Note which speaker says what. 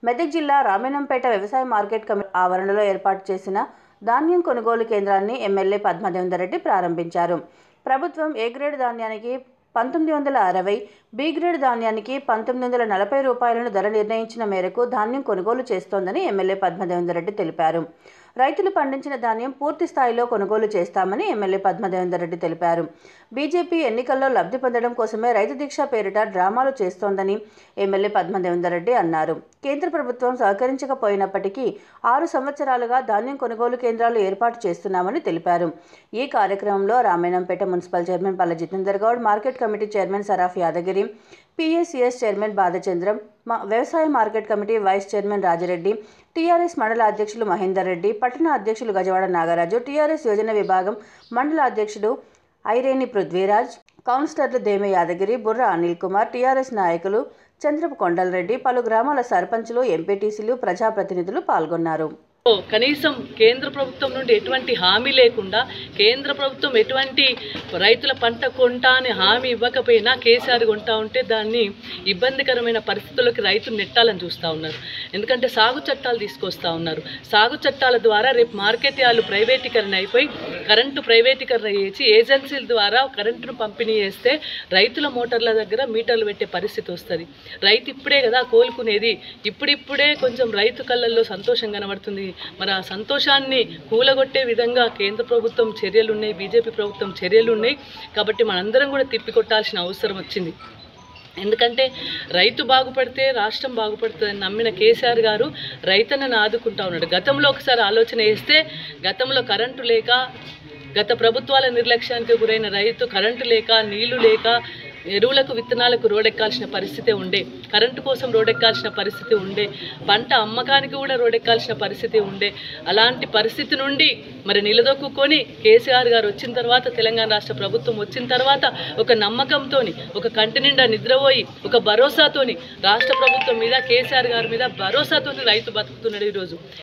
Speaker 1: మెదక్ జిల్లా రామేణంపేట వ్యవసాయ market committee ఆవరణలో ఏర్పాటు చేసిన ధాన్యం కొనుగోలు కేంద్రాన్ని ఎమ్మెల్యే పద్మదేవేందర్ రెడ్డి ప్రారంభించారు ప్రభుత్వం ఏ గ్రేడ్ ధాన్యానికి పంతొమ్మిది వందల అరవై బి గ్రేడ్ ధాన్యానికి పంతొమ్మిది వందల నలభై రూపాయలను ధర నిర్ణయించిన మేరకు ధాన్యం కొనుగోలు చేస్తోందని ఎమ్మెల్యే పద్మదేవేందర్ రెడ్డి తెలిపారు రైతులు పండించిన ధాన్యం పూర్తి స్థాయిలో కొనుగోలు చేస్తామని ఎమ్మెల్యే పద్మదేవేందర్ రెడ్డి తెలిపారు బీజేపీ ఎన్నికల్లో లబ్ధి పొందడం కోసమే రైతు దీక్ష పేరిట డ్రామాలు చేస్తోందని ఎమ్మెల్యే పద్మదేవేందర్ రెడ్డి అన్నారు కేంద్ర ప్రభుత్వం సహకరించకపోయినప్పటికీ ఆరు సంవత్సరాలుగా ధాన్యం కొనుగోలు కేంద్రాలు ఏర్పాటు చేస్తున్నామని తెలిపారు ఈ కార్యక్రమంలో Ramayampet municipal chairman Palla Jitender Goud market committee chairman Saraf Yadagiri PSCS chairman బాధచంద్రం మా వ్యవసాయ market committee vice chairman Rajireddy TRS మండల అధ్యక్షులు మహేందర్ రెడ్డి పట్టణ అధ్యక్షులు గజవాడ నాగరాజు టీఆర్ఎస్ యోజన విభాగం మండల అధ్యక్షుడు ఐరేని పృథ్వీరాజ్ కౌన్సిలర్లు దేమె యాదగిరి బుర్ర అనిల్ కుమార్ టీఆర్ఎస్ నాయకులు చంద్రపు కొండలరెడ్డి పలు గ్రామాల సర్పంచులు ఎంపీటీసీలు ప్రజాప్రతినిధులు పాల్గొన్నారు
Speaker 2: కనీసం కేంద్ర ప్రభుత్వం నుండి ఎటువంటి హామీ లేకుండా కేంద్ర ప్రభుత్వం ఎటువంటి రైతుల పంట కొంటా అని హామీ ఇవ్వకపోయినా కేసీఆర్ కొంటా ఉంటే దాన్ని ఇబ్బందికరమైన పరిస్థితుల్లోకి రైతులు నెట్టాలని చూస్తూ ఉన్నారు ఎందుకంటే సాగు చట్టాలు తీసుకొస్తా ఉన్నారు సాగు చట్టాల ద్వారా రేపు మార్కెట్ యార్డులు ప్రైవేటీకరణ అయిపోయి కరెంటు ప్రైవేటీకరణ చేసి ఏజెన్సీల ద్వారా కరెంటును పంపిణీ చేస్తే రైతుల మోటార్ల దగ్గర మీటర్లు పెట్టే పరిస్థితి వస్తుంది రైతు ఇప్పుడే కదా కోలుకునేది ఇప్పుడిప్పుడే కొంచెం రైతు కళ్ళల్లో సంతోషం కనబడుతుంది మరి ఆ సంతోషాన్ని కూలగొట్టే విధంగా కేంద్ర ప్రభుత్వం చర్యలు ఉన్నాయి బీజేపీ ప్రభుత్వం చర్యలు ఉన్నాయి కాబట్టి మనందరం కూడా తిప్పికొట్టాల్సిన అవసరం వచ్చింది ఎందుకంటే రైతు బాగుపడితే రాష్ట్రం బాగుపడుతుందని నమ్మిన కేసీఆర్ గారు రైతన్నను ఆదుకుంటా ఉన్నాడు గతంలో ఒకసారి ఆలోచన చేస్తే గతంలో కరెంటు లేక గత ప్రభుత్వాల నిర్లక్ష్యానికి గురైన రైతు కరెంటు లేక నీళ్లు లేక ఎరువులకు విత్తనాలకు రోడెక్కాల్సిన పరిస్థితి ఉండే కరెంటు కోసం రోడెక్కాల్సిన పరిస్థితి ఉండే పంట అమ్మకానికి కూడా రోడెక్కాల్సిన పరిస్థితి ఉండే అలాంటి పరిస్థితి నుండి మరి నిలదొక్కుకొని కేసీఆర్ గారు వచ్చిన తర్వాత తెలంగాణ రాష్ట్ర ప్రభుత్వం వచ్చిన తర్వాత ఒక నమ్మకంతో ఒక కంటి నిండా నిద్రపోయి ఒక భరోసాతోని రాష్ట్ర ప్రభుత్వం మీద కేసీఆర్ గారి మీద భరోసాతోని రైతు బతుకుతున్నాడు ఈరోజు